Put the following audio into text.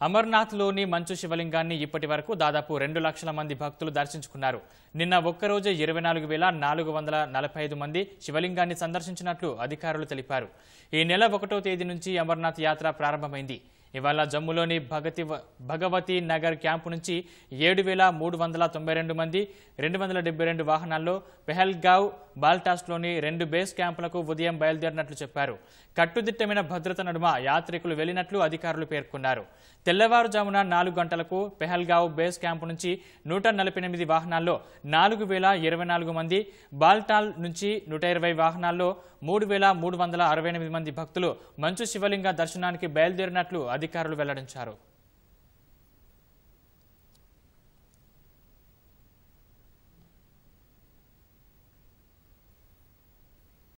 అమర్నాథ్లోని మంచు శివలింగాన్ని ఇప్పటి వరకు దాదాపు రెండు లక్షల మంది భక్తులు దర్శించుకున్నారు నిన్న ఒక్కరోజే ఇరవై నాలుగు వేల నాలుగు వందల నలభై ఐదు మంది శివలింగాన్ని సందర్శించినట్లు అధికారులు తెలిపారు ఈ నెల ఒకటో తేదీ నుంచి అమర్నాథ్ యాత్ర ప్రారంభమైంది ఇవాళ జమ్ములోని భగతి భగవతి నగర్ క్యాంపు నుంచి ఏడు వేల మూడు వందల తొంభై రెండు మంది రెండు వందల డెబ్బై రెండు వాహనాల్లో పెహల్గావ్ బాల్టాస్లోని రెండు బేస్ క్యాంపులకు ఉదయం బయలుదేరినట్లు చెప్పారు కట్టుదిట్టమైన భద్రత నడుమ యాత్రికులు వెళ్లినట్లు అధికారులు పేర్కొన్నారు తెల్లవారుజామున నాలుగు గంటలకు పెహల్గావ్ బేస్ క్యాంపు నుంచి నూట నలభై ఎనిమిది వాహనాల్లో నాలుగు వేల ఇరవై నాలుగు మంది బాల్టాల్ నుంచి నూట ఇరవై వాహనాల్లో మూడు వేల మూడు వందల అరవై ఎనిమిది మంది భక్తులు మంచు శివలింగ దర్శనానికి బయలుదేరినట్లు అధికారులు వెల్లడించారు